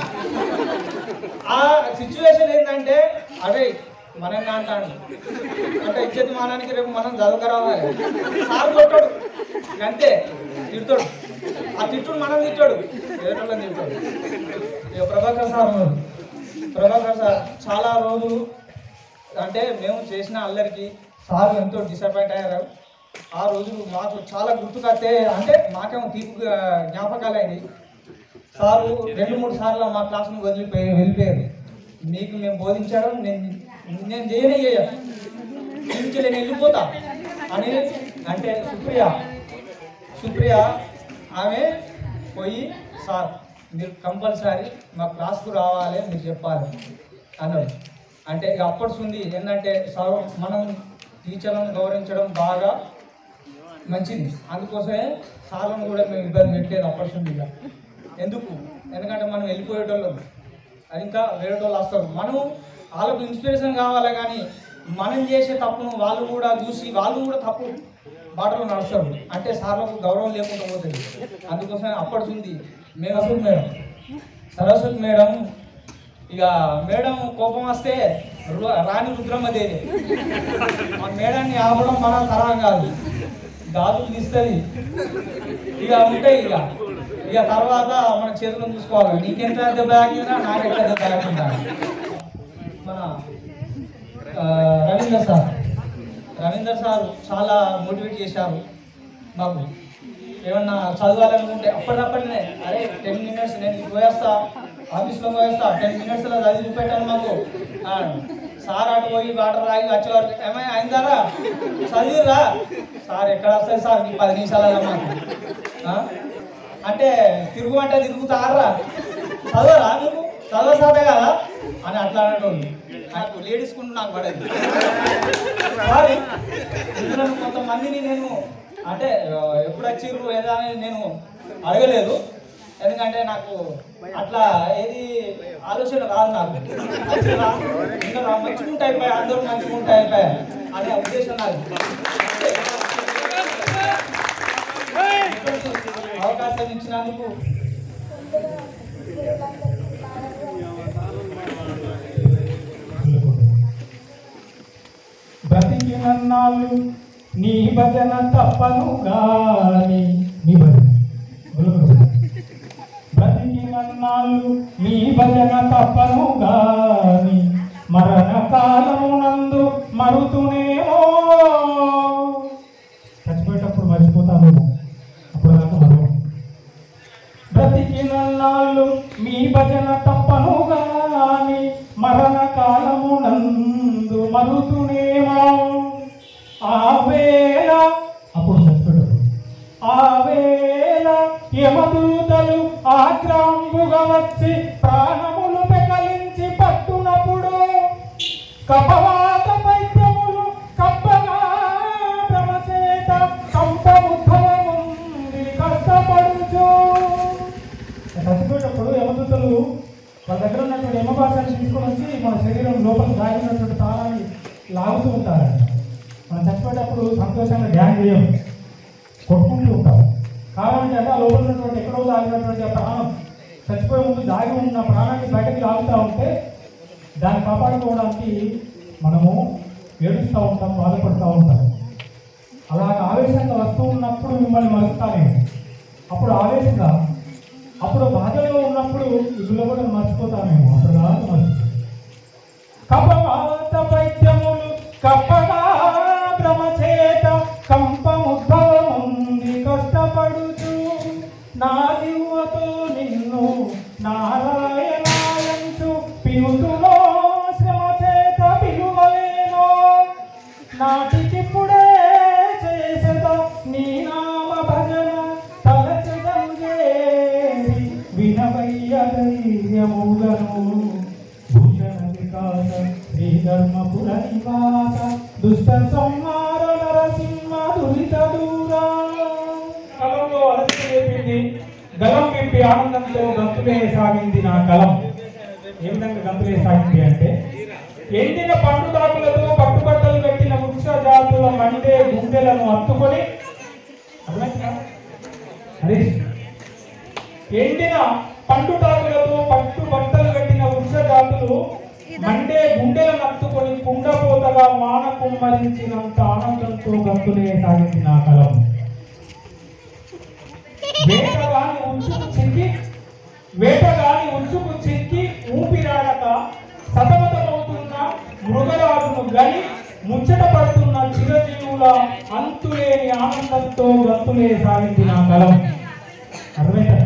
ఆ సిచ్యువేషన్ ఏంటంటే అరే మనం అంటాడు అంటే ఇచ్చేది మానానికి రేపు మనం చదువుకురావాలి సార్ కొట్టాడు అంతే తిడతాడు ఆ తిట్టుడు మనం తిట్టాడు ఎదుటోళ్ళని తిట్టాడు ఇక ప్రభాకర్ సార్ ఉన్నారు. ప్రభాకర్ సార్ చాలా రోజులు అంటే మేము చేసిన అల్లరికి సార్ ఎంతో డిసప్పాయింట్ అయ్యారు ఆ రోజు మాకు చాలా గుర్తుకొస్తే అంటే మాకేమో తీపి జ్ఞాపకాలు అయినాయి సారు రెండు మూడు సార్లు మా క్లాస్ను వదిలిపోయి వెళ్ళిపోయారు మీకు మేము బోధించడం నేను నేను చేయనే చేయను నుంచి నేను వెళ్ళిపోతా అని అంటే సుప్రియ సుప్రియ ఆమె పోయి సార్ మీరు కంపల్సరీ మా క్లాస్కు రావాలి మీరు చెప్పాలి అన్నాడు అంటే ఇక అప్పటి ఉంది ఏంటంటే సార్ మనం టీచర్లను గౌరవించడం బాగా మంచిది అందుకోసమే సార్లను కూడా మేము ఇబ్బంది పెట్టలేదు అప్పటి నుండి ఇక ఎందుకు ఎందుకంటే మనం వెళ్ళిపోయేటోళ్ళం అది ఇంకా వేరే వాళ్ళు వస్తారు మనం వాళ్ళకు ఇన్స్పిరేషన్ కావాలి కానీ మనం చేసే తప్పును వాళ్ళు కూడా చూసి వాళ్ళు కూడా తప్పు బాటలో నడుస్తారు అంటే సార్లకు గౌరవం లేకుండా పోతుంది అందుకోసం అప్పటి ఉంది మేము అసలు మేడం సరస్వతి మేడం ఇక మేడం కోపం వస్తే రు- రాణి రుద్రమ్మదేవి ఆ మేడాన్ని ఆపడం మన తరం కాదు గాజులు తీస్తుంది ఇక ఉంటాయి ఇక ఇక తర్వాత మన చేతులను చూసుకోవాలి నీకెంత దెబ్బ తాకిందా నాకెంత దెబ్బ తాకిందా మన ఆ, రవీందర్ సార్ రవీందర్ సార్ చాలా మోటివేట్ చేశారు మాకు ఏమన్నా చదవాలనుకుంటే అప్పటికప్పుడే అరే టెన్ మినిట్స్ నేను పోయేస్తా ఆఫీస్లో పోయేస్తా టెన్ మినిట్స్లో చదివి పెట్టాను మాకు ఆ, సార్ అటు పోయి వాటర్ రాగి వచ్చే వరకు ఏమైనా అయిందారా చదివిరా సార్ ఎక్కడ వస్తుంది సార్ ఈ పది నిమిషాలలో మాకు ఆ? అంటే తిరుగుమంటే తిరుగుతారా చదవరా నువ్వు చదవ సాధే కదా అని అట్లా అనేటోళ్ళు నాకు లేడీస్ కుంటూ నాకు పడేది కానీ ఇందులో కొంతమందిని నేను అంటే ఆ, ఎప్పుడు వచ్చిర్రు ఏదా అని నేను అడగలేదు ఎందుకంటే నాకు అట్లా ఏది ఆలోచన రాదు నాకు వచ్చిర్రా, ఇంకా రా, మంచిగుంటే అయిపోయా అందరూ మంచిగుంటే అయిపోయా అనే ఉద్దేశం నాకు అవకాశం ఇచ్చినందుకు బ్రతికినన్నాళ్ళు నీ భజన తప్పను గాని నీ భజన గురుకులు. బ్రతికినన్నాళ్ళు నీ భజన తప్పను గాని మరణ కాలమునందు మరుతునేమో చచ్చిపోయేటప్పుడు మర్చిపోతామేమో అప్పుడు దాకా మరో బ్రతికినన్నాళ్ళు మీ భజన తప్పను గాని మరణ కాలమునందు మరుతునేమో ఆ వేళ అప్పుడు చచ్చిపోయేటప్పుడు ఆ వేళ యమదూతలు ఆగ్రాంబుగా వచ్చి ప్రాణములు పెకలించి పట్టునప్పుడు కపవాత పైత్యములు కప్పగా భ్రమచేత కంపముద్భవముంది కష్టపడుచు చచ్చిపోయేటప్పుడు యమదూతలు వాళ్ళ దగ్గర ఉన్నటువంటి యమభాషాన్ని తీసుకొని వచ్చి మన శరీరం లోపల దాగినటువంటి తాళాన్ని లాగుతూ ఉంటారంట మనం చచ్చిపోయేటప్పుడు సంతోషంగా ధ్యానం చేయము కొట్టుకుంటూ ఉంటాం కావాలంటే అంటే ఆ లోపల ఉన్నటువంటి ఎక్కడో దాగినటువంటి ఆ ప్రాణం చచ్చిపోయే ముందు దాగి ఉన్న ప్రాణాన్ని బయటకు లాగుతూ ఉంటే దాన్ని కాపాడుకోవడానికి మనము ఏడుస్తూ ఉంటాం బాధపడుతూ ఉంటాం అలాగ ఆవేశంగా వస్తూ ఉన్నప్పుడు మిమ్మల్ని మరుస్తానేమో అప్పుడు ఆవేశంగా అప్పుడు బాధలో ఉన్నప్పుడు ఇల్లు కూడా మర్చిపోతామేమో అప్పుడు కాదు మర్చిపో కపవాత పైత్యములు కప్పగా భ్రమచేత కంపముద్భవముంది కష్టపడుచు నా దివ్వతో నిన్ను నారాయణాయంచు పిలుతులో శ్రమ చేత పిలువలేనో నాటికిప్పుడే చేసేద నీ నామ భజన తలచదంగేరి వినవయ్య ధైర్యముగను భూషణ వికాస శ్రీధర్మపుర నివాస దుష్ట సంహార నరసింహ దురిత దూరా కలంలో అలసి లేపింది విప్పి ఆనందంతో గంతులే సాగింది నా కలం ఏ విధంగా గంతులే సాగింది అంటే ఎండిన పండు దాకులతో పట్టుబట్టలు కట్టిన వృక్ష జాతుల మండే గుండెలను హత్తుకొని అర్థమైందా? హరీష్ ఎండిన పండు తాకులతో పట్టు బట్టలు కట్టిన వృక్ష జాతులు మండే గుండెలను నత్తుకొని కుండపోతగా వాన కుమ్మరించినంత ఆనందంతో గంతులే సాగింది నా కలం వేటగాని ఉచ్చుకు చిక్కి వేటగాని ఉచ్చుకు చిక్కి ఊపిరాడక సతమతమవుతున్న మృగరాజును గని ముచ్చట పడుతున్న చిరజీవుల అంతులేని ఆనందంతో గంతులే సాగింది నా కలం అర్థమైందా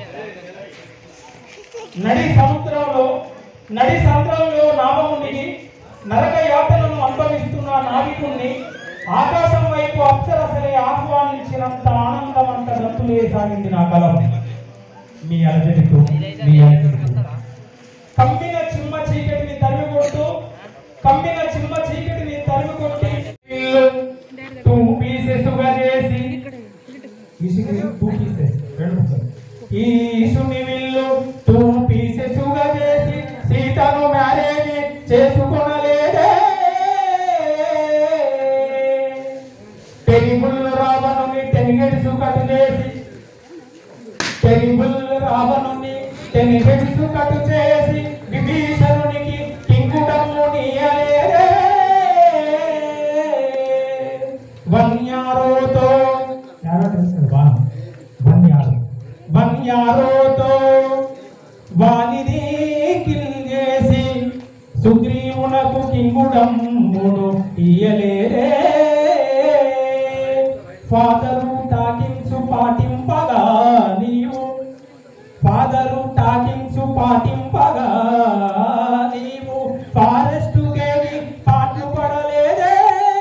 నడి సముద్రంలో నడి సముద్రంలో నామమునిగి నరక యాతనను అనుభవిస్తున్న నావికుణ్ణి ఆకాశం వైపు అప్సరసలే ఆహ్వానించినంత ఆనందమంత గంతులే సాగింది నా కలం మీ అలజడితో మీ అలజడితో కమ్మిన చిమ్మ చీకటిని తరిమి కొడుతూ కమ్మిన చిమ్మ చీకటిని తరిమి కొట్టి టూ పీసెస్ గా చేసి ఈసుని టూ పీసెస్ రెండు ముక్కలు ఈ ఈసుని విల్లు టూ పీసెస్ గా చేసి సీతను మ్యారేజ్ చేసుకొనలేదే టెరిబుల్ రావణుని టెనిగెడుసు కటు చేసి టెరిబుల్ రావణుని టెనిగెడుసు కటు చేసి విభీషణునికి కింకుటము నీయలేదే వన్యారోతో యారో తెలుసు కదా బాణం వన్యారో వన్యారోతో వానిది కిల్గేసి సుగ్రీవునకు కింగుడమ్ముడు ఇయలేరే ఫాదరు టాకింగ్స్ పాటింపగా నీవు ఫాదరు టాకింగ్స్ పాటింపగా నీవు ఫారెస్ట్ కేవి పాటలు పడలేదే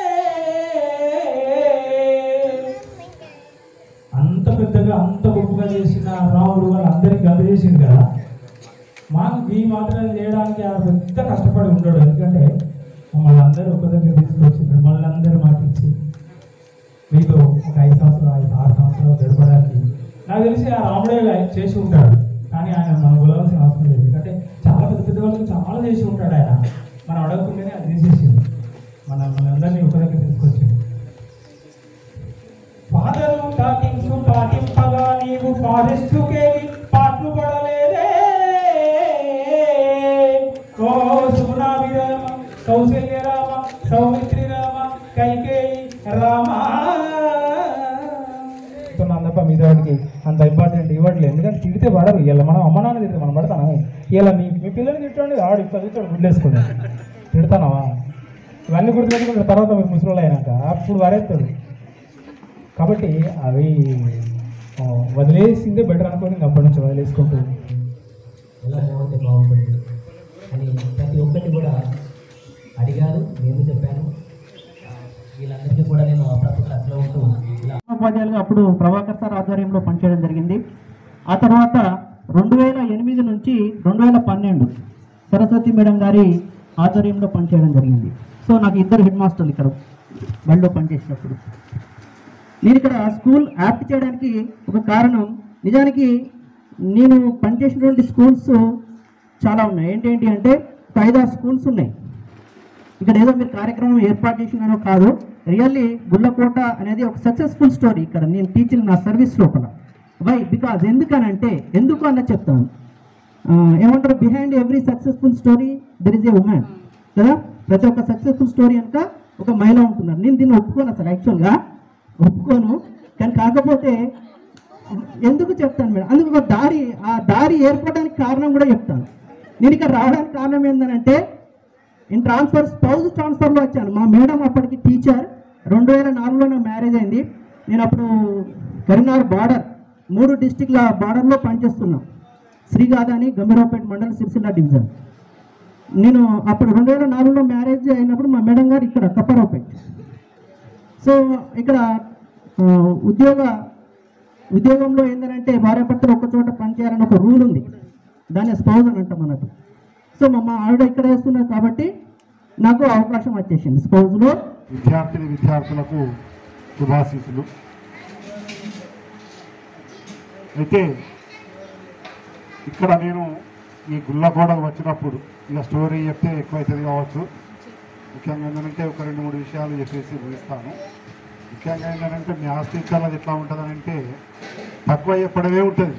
అంత పెద్దగా అంత గొప్పగా చేసిన రాముడు వాళ్ళు అందరికి గద చేసిండు కదా మాకు ఈ మాత్రం చేయడానికి ఆయన పెద్ద కష్టపడి ఉండడు ఎందుకంటే మమ్మల్ని అందరూ ఒక దగ్గర తీసుకొచ్చి మిమ్మల్ని అందరూ మాకు ఇచ్చి మీతో ఒక ఐదు సంవత్సరాలు ఐదు ఆరు సంవత్సరాలు గడపడానికి నాకు తెలిసి ఆ రాముడే చేసి ఉంటాడు కానీ ఆయన మనం కొలవాల్సిన అవసరం లేదు ఎందుకంటే చాలా పెద్ద పెద్ద వాళ్ళకి చాలా చేసి ఉంటాడు ఆయన మనం అడగకుండానే అది చేసేసింది మన మనందరినీ ఒక దగ్గర తీసుకొచ్చింది ఫాదరు టాకింగ్స్ పాటింపగా నీవు ఫారెస్ట్ కేవి పాటలు పడలేదే ఓ సునాభి రామ కౌశల్య రామ సౌమిత్రి రామ కైకేయి రామ అందప్ప మీద వాడికి అంత ఇంపార్టెంట్ ఇవ్వట్లేదు ఎందుకంటే తిడితే పడరు ఇలా మనం అమ్మ నాన్న తిడితే మనం పడతానా ఇలా మీ మీ పిల్లల్ని తిట్టండి ఆడు ఇప్పుడు తిట్టాడు గుడ్లేసుకుని తిడతానవా ఇవన్నీ గుర్తుపెట్టుకుంటారు తర్వాత మీరు ముసలి అయినాక అప్పుడు వరేస్తాడు కాబట్టి అవి ఆ, వదిలేసిందే బెటర్ అనుకొని ఇంక అప్పటి నుంచి వదిలేసుకుంటూ ఎలా బాగుంటే బాగుంటుంది అని ప్రతి ఒక్కరిని కూడా అడిగారు నేను చెప్పాను ఆ, వీళ్ళందరికీ కూడా నేను అప్పుడప్పుడు టచ్లో ఉంటూ ఇలా ఉపాధ్యాయులుగా అప్పుడు ప్రభాకర్ సార్ ఆధ్వర్యంలో పనిచేయడం జరిగింది ఆ తర్వాత రెండు వేల ఎనిమిది నుంచి రెండు వేల పన్నెండు సరస్వతి మేడం గారి ఆధ్వర్యంలో పనిచేయడం జరిగింది సో నాకు ఇద్దరు హెడ్ మాస్టర్లు ఇక్కడ బడిలో పనిచేసినప్పుడు నేను ఇక్కడ స్కూల్ యాప్ట్ చేయడానికి ఒక కారణం నిజానికి నేను పనిచేసినటువంటి స్కూల్స్ చాలా ఉన్నాయి ఏంటేంటి అంటే ఒక ఐదారు స్కూల్స్ ఉన్నాయి ఇక్కడ ఏదో మీరు కార్యక్రమం ఏర్పాటు చేసినారో కాదు రియల్లీ గుల్లకోట అనేది ఒక సక్సెస్ఫుల్ స్టోరీ ఇక్కడ నేను టీచింగ్ నా సర్వీస్ లోపల వై బికాజ్ ఎందుకనంటే ఎందుకు అన్నది చెప్తాను ఆ, ఏమంటారు behind every successful story there is a women కదా ప్రతి ఒక్క సక్సెస్ఫుల్ స్టోరీ వెనుక ఒక మహిళ ఉంటున్నారు నేను దీన్ని ఒప్పుకోను అసలు యాక్చువల్గా ఒప్పుకోను కానీ కాకపోతే ఎందుకు చెప్తాను మేడం అందుకు ఒక దారి ఆ దారి ఏర్పడడానికి కారణం కూడా చెప్తాను నేను ఇక్కడ రావడానికి కారణం ఏంటంటే నేను ట్రాన్స్ఫర్ స్పౌజ్ ట్రాన్స్ఫర్లో వచ్చాను మా మేడం అప్పటికి టీచర్ రెండు వేల నాలుగులో నా మ్యారేజ్ అయింది నేను అప్పుడు కరీంనగర్ బార్డర్ మూడు డిస్టిక్ల బార్డర్లో పనిచేస్తున్నాం శ్రీగాదాని గంభీరావుపేట మండల సిరిసిల్ల డివిజన్ నేను అప్పుడు రెండు వేల నాలుగులో మ్యారేజ్ అయినప్పుడు మా మేడం గారు ఇక్కడ కప్పరావుపేట సో ఇక్కడ ఆ, ఉద్యోగ ఉద్యోగంలో ఏంటంటే భార్యాభర్తలు ఒక చోట పనిచేయాలని ఒక రూల్ ఉంది దాన్ని స్పౌజ్ అని అంటాం అన్నట్టు సో మా మా ఆవిడ ఇక్కడ వేస్తున్నారు కాబట్టి నాకు అవకాశం వచ్చేసింది స్పౌజ్లో విద్యార్థిని విద్యార్థులకు శుభాశీస్సులు అయితే ఇక్కడ నేను ఈ గుల్లకోడకు వచ్చినప్పుడు ఇక స్టోరీ చెప్తే ఎక్కువైతుంది కావచ్చు ముఖ్యంగా ఏంటంటే ఒక రెండు మూడు విషయాలు చెప్పేసి ముగిస్తాను ముఖ్యంగా ఏంటంటే మ్యాథ్స్ టీచర్లు అది ఎట్లా ఉంటుందనంటే తక్కువ చెప్పడమే ఉంటుంది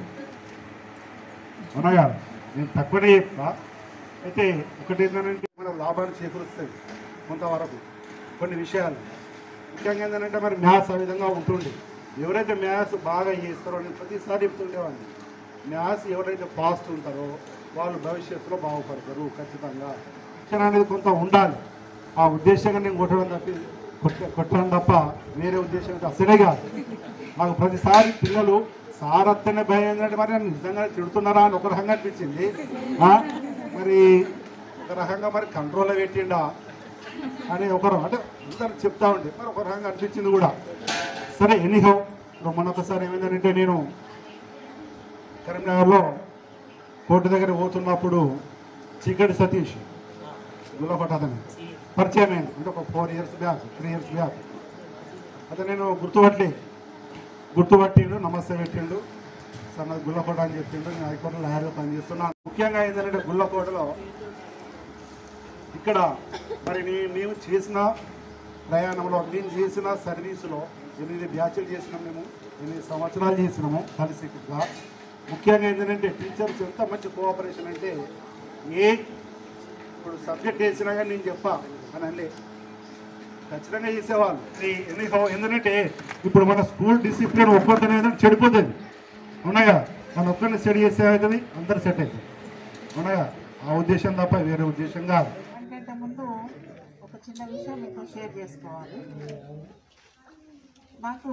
అవునా నేను తక్కువనే చెప్తా అయితే ఒకటి ఏంటంటే మన లాభాన్ని చేకూరుస్తుంది కొంతవరకు కొన్ని విషయాలు ముఖ్యంగా ఏంటంటే మరి మ్యాథ్స్ ఆ విధంగా ఉంటుంది ఎవరైతే మ్యాథ్స్ బాగా చేస్తారో నేను ప్రతిసారి చెప్తుండేవాడిని మ్యాథ్స్ ఎవరైతే ఫాస్ట్ ఉంటారో వాళ్ళు భవిష్యత్తులో బాగుపడతారు ఖచ్చితంగా శిక్షణ అనేది కొంత ఉండాలి ఆ ఉద్దేశంగా నేను కొట్టడం తప్పి కొట్ట కొట్టడం తప్ప వేరే ఉద్దేశం అయితే అసలే కాదు నాకు ప్రతిసారి పిల్లలు సార్ అత్తనే భయం ఏంటంటే మరి నన్ను నిజంగా తిడుతున్నారా అని ఒక రకంగా అనిపించింది ఆ? మరి ఒక రకంగా మరి కంట్రోల్లో పెట్టిండా అని ఒకరు అంటే అందరు చెప్తా ఉండే మరి ఒక రకంగా అనిపించింది కూడా సరే ఎనీహో ఇప్పుడు మొన్న ఒకసారి ఏమైందంటే నేను కరీంనగర్లో కోర్టు దగ్గర పోతున్నప్పుడు చీకటి సతీష్ గుల్లపట్ట అతను పరిచయం అయింది అంటే ఒక four years back three years back అదే నేను గుర్తుపట్టలే గుర్తుపట్టిండు నమస్తే పెట్టిండు సార్ నాది గుల్లకోట అని చెప్పిండు నేను హైకోర్టులో లాయర్గా పనిచేస్తున్నాను ముఖ్యంగా ఏంటంటే గుల్లకోటలో ఇక్కడ మరి నీ మేము చేసిన ప్రయాణంలో నేను చేసిన సర్వీసులో ఎనిమిది బ్యాచ్లు చేసినాం మేము ఎనిమిది సంవత్సరాలు చేసినాము కలిసిగా ముఖ్యంగా ఏంటంటే టీచర్స్ ఎంత మంచి కోఆపరేషన్ అంటే ఏ ఇప్పుడు సబ్జెక్ట్ వేసినా కానీ నేను చెప్పా అని అనలే ఖచ్చితంగా చేసేవాళ్ళు ఈ ఎన్ని హో- ఎందుకంటే ఇప్పుడు మన స్కూల్ డిసిప్లిన్ ఒక్కొక్కరిని ఏదైనా చెడిపోతుంది అవునాగా మన ఒక్కరిని సెట్ చేసే అవుతుంది అందరు సెట్ అవుతుంది అవునాగా ఆ ఉద్దేశం తప్ప వేరే ఉద్దేశం కాదు అంతకంటే ముందు ఒక చిన్న విషయం మీతో షేర్ చేసుకోవాలి నాకు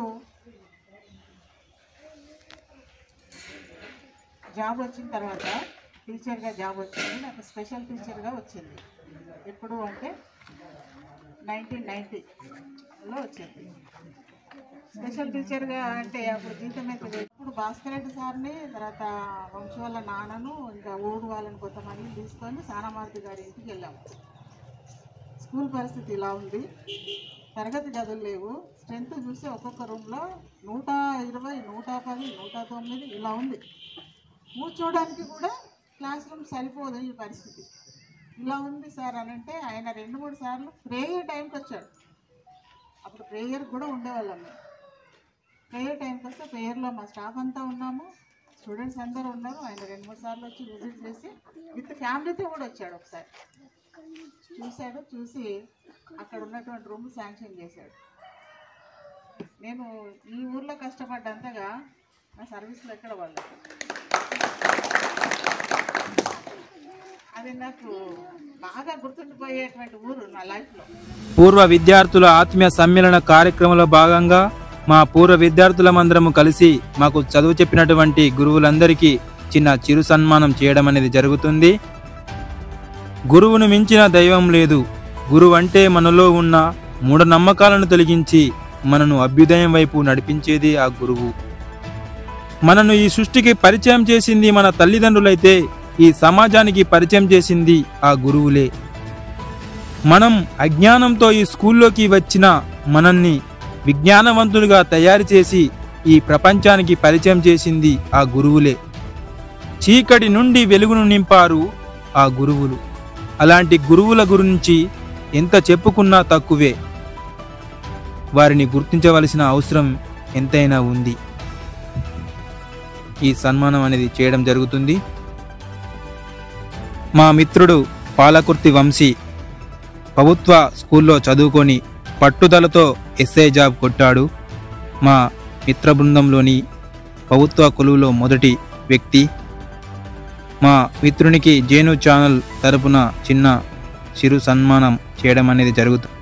జాబ్ వచ్చిన తర్వాత టీచర్గా జాబ్ వచ్చింది నాకు స్పెషల్ టీచర్గా వచ్చింది ఎప్పుడు అంటే నైన్టీన్ నైంటీలో వచ్చింది స్పెషల్ టీచర్గా అంటే అప్పుడు జీతం అయితే లేదు. ఇప్పుడు భాస్కర్ రెడ్డి సార్ని తర్వాత వంశీ వాళ్ళ నాన్నను ఇంకా ఊరు వాళ్ళని కొంతమందిని తీసుకొని సానమారుతి గారి ఇంటికి వెళ్ళాము స్కూల్ పరిస్థితి ఇలా ఉంది తరగతి గదులు లేవు స్ట్రెంత్ చూసి ఒక్కొక్క రూమ్లో నూట ఇరవై నూట పది నూట తొమ్మిది ఇలా ఉంది కూర్చోడానికి కూడా క్లాస్ రూమ్ సరిపోదు ఈ పరిస్థితి ఇలా ఉంది సార్ అని అంటే ఆయన రెండు మూడు సార్లు ప్రేయర్ టైంకి వచ్చాడు అప్పుడు ప్రేయర్ కూడా ఉండేవాళ్ళం మేము ప్రేయర్ టైంకి వస్తే ప్రేయర్లో మా స్టాఫ్ అంతా ఉన్నాము స్టూడెంట్స్ అందరూ ఉన్నారు ఆయన రెండు మూడు సార్లు వచ్చి విజిట్ చేసి విత్ ఫ్యామిలీతో కూడా వచ్చాడు ఒకసారి చూశాడు చూసి అక్కడ ఉన్నటువంటి రూమ్ శాంక్షన్ చేశాడు నేను ఈ ఊర్లో కష్టపడ్డంతగా నా సర్వీస్లో ఎక్కడ వాళ్ళు అది నాకు బాగా గుర్తుండిపోయేటువంటి ఊరు నా లైఫ్లో పూర్వ విద్యార్థుల ఆత్మీయ సమ్మేళన కార్యక్రమంలో భాగంగా మా పూర్వ విద్యార్థులమందరము కలిసి మాకు చదువు చెప్పినటువంటి గురువులందరికీ చిన్న చిరు సన్మానం చేయడం అనేది జరుగుతుంది గురువును మించిన దైవం లేదు గురువు అంటే మనలో ఉన్న మూఢనమ్మకాలను తొలగించి మనను అభ్యుదయం వైపు నడిపించేది ఆ గురువు మనను ఈ సృష్టికి పరిచయం చేసింది మన తల్లిదండ్రులైతే ఈ సమాజానికి పరిచయం చేసింది ఆ గురువులే మనం అజ్ఞానంతో ఈ స్కూల్లోకి వచ్చిన మనల్ని విజ్ఞానవంతులుగా తయారు చేసి ఈ ప్రపంచానికి పరిచయం చేసింది ఆ గురువులే చీకటి నుండి వెలుగును నింపారు ఆ గురువులు అలాంటి గురువుల గురించి ఎంత చెప్పుకున్నా తక్కువే వారిని గుర్తించవలసిన అవసరం ఎంతైనా ఉంది ఈ సన్మానం అనేది చేయడం జరుగుతుంది మా మిత్రుడు పాలకుర్తి వంశీ ప్రభుత్వ స్కూల్లో చదువుకొని పట్టుదలతో ఎస్ఐ జాబ్ కొట్టాడు మా మిత్ర బృందంలోని ప్రభుత్వ కొలువులో మొదటి వ్యక్తి మా మిత్రునికి జేను ఛానల్ తరపున చిన్న చిరు సన్మానం చేయడం అనేది జరుగుతుంది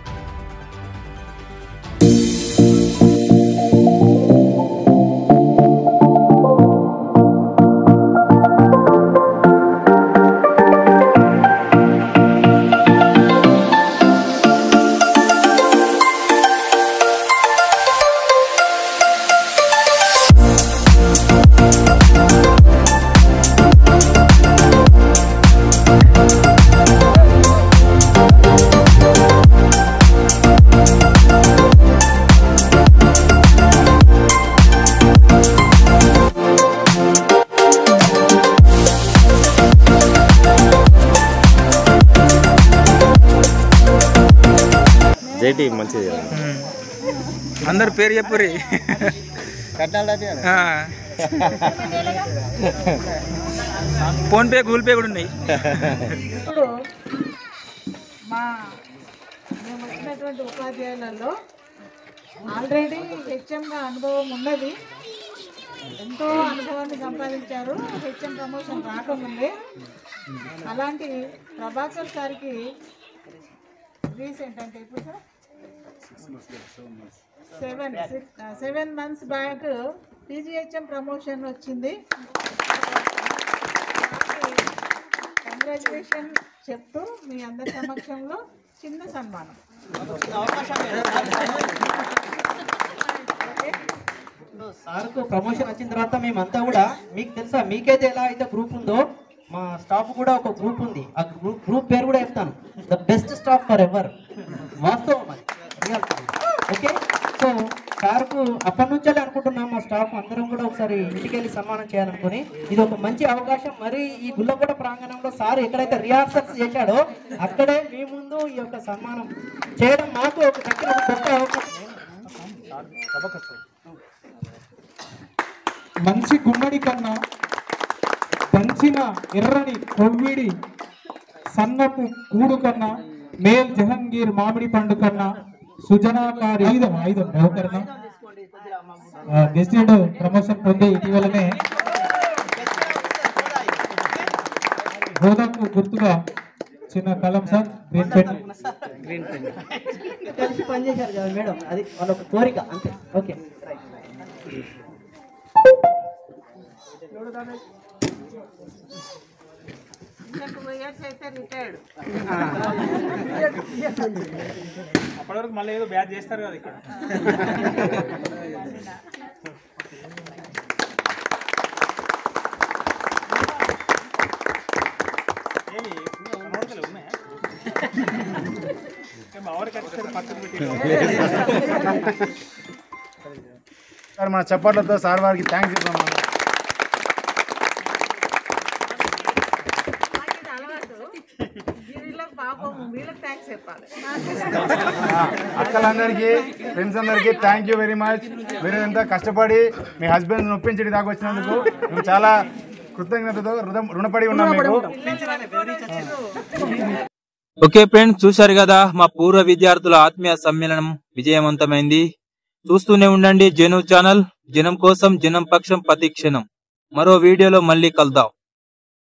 వెరైటీ మంచిది కదా ఉమ్. అందరు పేరు చెప్పుర్రి ఆ. ఫోన్ పే గూగుల్ పే కూడా ఉన్నాయి ఇప్పుడు మా మేము వచ్చినటువంటి ఉపాధ్యాయులలో ఆల్రెడీ హెచ్ఎంగా అనుభవం ఉన్నది ఎంతో అనుభవాన్ని సంపాదించారు హెచ్ఎం ప్రమోషన్ రాకముందే అలాంటి ప్రభాకర్ సార్కి రీసెంట్ అంటే ఇప్పుడు sir seven seven months back PGHM promotion వచ్చింది కంగ్రాచులేషన్ చెప్తూ మీ అందరి సమక్షంలో చిన్న సన్మానం సార్కు ప్రమోషన్ వచ్చిన తర్వాత మేమంతా కూడా మీకు తెలుసా మీకైతే ఎలా అయితే గ్రూప్ ఉందో మా స్టాఫ్ కూడా ఒక గ్రూప్ ఉంది ఆ గ్రూప్ గ్రూప్ పేరు కూడా చెప్తాను the best staff forever వాస్తవం అది Real. ఓకే సో సార్కు అప్పటి నుంచే అనుకుంటున్నాం మా స్టాఫ్ అందరం కూడా ఒకసారి ఇంటికి వెళ్ళి సన్మానం చేయాలనుకుని ఇది ఒక మంచి అవకాశం మరి ఈ గుల్లగూడ ప్రాంగణంలో సార్ ఎక్కడైతే రిహార్సల్స్ చేశాడో అక్కడే మీ ముందు ఈ యొక్క సన్మానం చేయడం మాకు ఒక దక్కిన ఒక గొప్ప అవకాశం మంచి గుమ్మడి కన్నా దంచిన ఎర్రని కొవ్విడి సన్నపు కూడు కన్నా మేల్ జహంగీర్ మామిడి పండు కన్నా సుజనాకారి ఆయుధం ఆయుధం నౌకరణ గెస్టెడ్ ప్రమోషన్ పొంది ఇటీవలనే హోదాకు గుర్తుగా చిన్న కలం sir green pen green pen కలిసి పనిచేశారు కదా మేడం అది వాళ్ళ ఒక కోరిక అంతే ఓకే టూ ఇయర్స్ అయితే రిటైర్డ్ అప్పటి వరకు మళ్ళీ ఏదో బ్యాచ్ చేస్తారు కదా ఇక్కడ ఏమి కనబడతలేవు, ఉన్నాయా? ఏ, మా వాడికి వచ్చేసరికి పక్కన పెట్టి సార్ మన చప్పట్లతో సార్ వారికి థ్యాంక్స్ చెప్తాం వీళ్ళకి పాపం వీళ్ళకి థ్యాంక్స్ చెప్పాలి అక్కలందరికీ ఫ్రెండ్స్ అందరికీ థ్యాంక్ యూ వెరీ మచ్ మీరు ఎంత కష్టపడి మీ హస్బెండ్ ఒప్పించడి దాకా వచ్చినందుకు మేము చాలా కృతజ్ఞతతో రుణ- రుణపడి ఉన్నాం మీకు ఓకే ఫ్రెండ్స్ చూశారు కదా మా పూర్వ విద్యార్థుల ఆత్మీయ సమ్మేళనం విజయవంతమైంది చూస్తూనే ఉండండి జను ఛానల్ జనం కోసం జనం పక్షం ప్రతి క్షణం మరో వీడియోలో మళ్ళీ కలుద్దాం